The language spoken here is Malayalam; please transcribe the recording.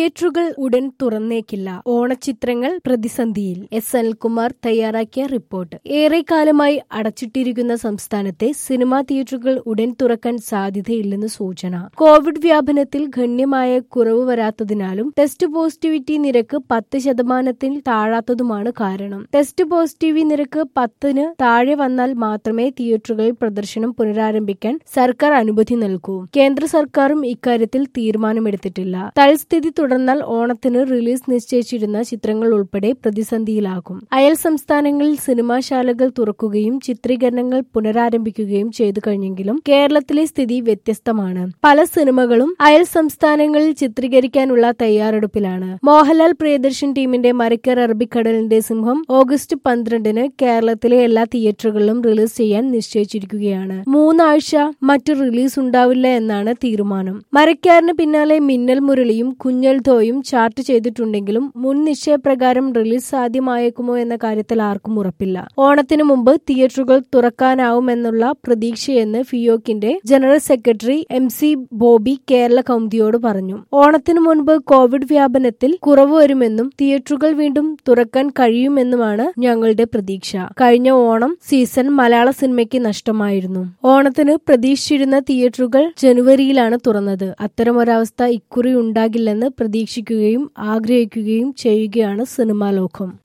തിയേറ്ററുകൾ ഉടൻ തുറന്നേക്കില്ല ഓണച്ചിത്രങ്ങൾ പ്രതിസന്ധിയിൽ എസ് അനിൽകുമാർ തയ്യാറാക്കിയ റിപ്പോർട്ട് ഏറെക്കാലമായി അടച്ചിട്ടിരിക്കുന്ന സംസ്ഥാനത്തെ സിനിമാ തിയേറ്ററുകൾ ഉടൻ തുറക്കാൻ സാധ്യതയില്ലെന്ന് സൂചന കോവിഡ് വ്യാപനത്തിൽ ഗണ്യമായ കുറവ് വരാത്തതിനാലും ടെസ്റ്റ് പോസിറ്റിവിറ്റി നിരക്ക് പത്ത് ശതമാനത്തിൽ താഴാത്തതുമാണ് കാരണം ടെസ്റ്റ് പോസിറ്റിവിറ്റി നിരക്ക് പത്തിന് താഴെ വന്നാൽ മാത്രമേ തിയേറ്ററുകളിൽ പ്രദർശനം പുനരാരംഭിക്കാൻ സർക്കാർ അനുമതി നൽകൂ കേന്ദ്ര സർക്കാരും ഇക്കാര്യത്തിൽ തീരുമാനമെടുത്തിട്ടില്ല തൽസ്ഥിതി തുടർന്നാൽ ഓണത്തിന് റിലീസ് നിശ്ചയിച്ചിരുന്ന ചിത്രങ്ങൾ ഉൾപ്പെടെ പ്രതിസന്ധിയിലാകും അയൽ സംസ്ഥാനങ്ങളിൽ സിനിമാശാലകൾ തുറക്കുകയും ചിത്രീകരണങ്ങൾ പുനരാരംഭിക്കുകയും ചെയ്തു കഴിഞ്ഞെങ്കിലും കേരളത്തിലെ സ്ഥിതി വ്യത്യസ്തമാണ് പല സിനിമകളും അയൽ സംസ്ഥാനങ്ങളിൽ ചിത്രീകരിക്കാനുള്ള തയ്യാറെടുപ്പിലാണ് മോഹൻലാൽ പ്രിയദർശൻ ടീമിന്റെ മരക്കർ അറബിക്കടലിന്റെ സിംഹം ഓഗസ്റ്റ് പന്ത്രണ്ടിന് കേരളത്തിലെ എല്ലാ തിയേറ്ററുകളിലും റിലീസ് ചെയ്യാൻ നിശ്ചയിച്ചിരിക്കുകയാണ് മൂന്നാഴ്ച മറ്റു റിലീസ് ഉണ്ടാവില്ല എന്നാണ് തീരുമാനം മരക്കാറിന് പിന്നാലെ മിന്നൽ മുരളിയും കുഞ്ഞൽ ധോയും ചാർട്ട് ചെയ്തിട്ടുണ്ടെങ്കിലും മുൻ നിശ്ചയപ്രകാരം റിലീസ് സാധ്യമായേക്കുമോ എന്ന കാര്യത്തിൽ ആർക്കും ഉറപ്പില്ല ഓണത്തിനു മുമ്പ് തിയേറ്ററുകൾ തുറക്കാനാവുമെന്നുള്ള പ്രതീക്ഷയെന്ന് ഫിയോക്കിന്റെ general secretary M C Bobby Kerala കൗമുദിയോട് പറഞ്ഞു ഓണത്തിനു മുൻപ് കോവിഡ് വ്യാപനത്തിൽ കുറവ് വരുമെന്നും തിയേറ്ററുകൾ വീണ്ടും തുറക്കാൻ കഴിയുമെന്നുമാണ് ഞങ്ങളുടെ പ്രതീക്ഷ കഴിഞ്ഞ ഓണം സീസൺ മലയാള സിനിമയ്ക്ക് നഷ്ടമായിരുന്നു ഓണത്തിന് പ്രതീക്ഷിച്ചിരുന്ന തിയേറ്ററുകൾ ജനുവരിയിലാണ് തുറന്നത് അത്തരമൊരവസ്ഥ ഇക്കുറി ഉണ്ടാകില്ലെന്ന് പ്രതീക്ഷിക്കുകയും ആഗ്രഹിക്കുകയും ചെയ്യുകയാണ് സിനിമാ ലോകം